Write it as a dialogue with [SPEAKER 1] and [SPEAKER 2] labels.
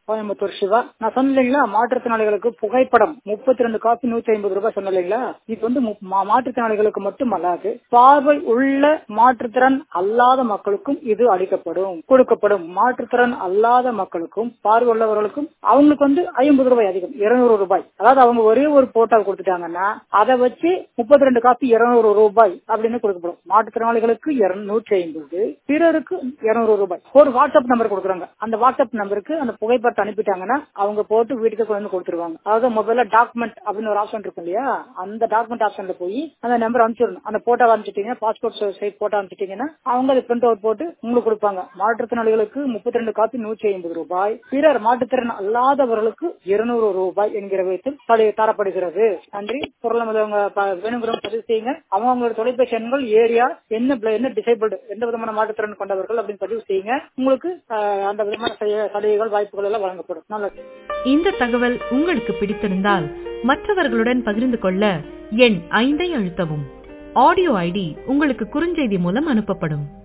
[SPEAKER 1] கோயம்புத்தூர் சிவா நான் சொன்னேன் இல்லைங்களா மாற்றுத்திறனாளிகளுக்கு புகைப்படம் முப்பத்தி ரெண்டு காப்பி நூத்தி ஐம்பது ரூபாய் சொன்னேன் இல்லைங்களா இது வந்து மு- மா- மாற்றுத்திறனாளிகளுக்கு மட்டும் அல்லாது பார்வை உள்ள மாற்றுத்திறன் அல்லாத மக்களுக்கும் இது அளிக்கப்படும் கொடுக்கப்படும் மாற்றுத்திறன் அல்லாத மக்களுக்கும் பார்வை உள்ளவர்களுக்கும் அவங்களுக்கு வந்து ஐம்பது ரூபாய் அதிகம் இருநூறு ரூபாய் அதாவது அவங்க ஒரே ஒரு போட்டோ கொடுத்துட்டாங்கன்னா அதை வச்சு முப்பத்தி ரெண்டு காப்பி இருநூறு ரூபாய் அப்படின்னு கொடுக்கப்படும் மாற்றுத்திறனாளிகளுக்கு இருநூற்றி ஐம்பது பிறருக்கு இருநூறு ரூபாய் ஒரு வாட்ஸ்அப் நம்பர் கொடுக்குறாங்க அந்த வாட்ஸ்அப் நம்பருக்கு அந்த புகைப்படத்தை அனுப்பிட்டாங்கன்னா அவங்க போட்டு வீட்டுக்கு கொண்டு வந்து கொடுத்துருவாங்க அதாவது மொபைல்ல டாக்குமெண்ட் அப்படின்னு ஒரு ஆப்ஷன் இருக்கும் இல்லையா அந்த டாக்குமெண்ட் ஆப்ஷன்ல போய் அந்த நம்பர் அனுப்பிச்சிடணும் அந்த போட்டோ அனுப்பிச்சிட்டீங்க பாஸ்போர்ட் சைஸ் போட்டோ அனுப்பிச்சிட்டீங்கன்னா அவங்க அதை பிரிண்ட் அவுட் போட்டு உங்களுக்கு கொடுப்பாங்க மாற்றுத்திறனாளிகளுக்கு முப்பத்தி ரெண்டு காப்பி நூற்றி ஐம்பது ரூபாய் பிறர் மாற்றுத்திறன் அல்லாதவர்களுக்கு இருநூறு ரூபாய் என்கிற விதத்தில் தலை- தரப்படுகிறது நன்றி பொருள் நமதவங்க வேணுங்கிறவங்க பதிவு செய்யுங்க அவங்க அவங்களோட தொலைபேசி எண்கள் ஏரியா என்ன bl- என்ன டிசேபிள்டு எந்த விதமான மாற்றுத்திறன் கொண்டவர்கள் அப்படின்னு பதிவு செய்யுங்க உங்களுக்கு அஹ், அந்த விதமான செய்ய- சலுகைகள் வாய்ப்புகள் எல்லாம் வழங்கப்படும் நல்லது
[SPEAKER 2] இந்த தகவல் உங்களுக்கு பிடித்திருந்தால் மற்றவர்களுடன் பகிர்ந்து கொள்ள எண் ஐந்தை அழுத்தவும் ஆடியோ ஐடி உங்களுக்கு குறுஞ்செய்தி மூலம் அனுப்பப்படும்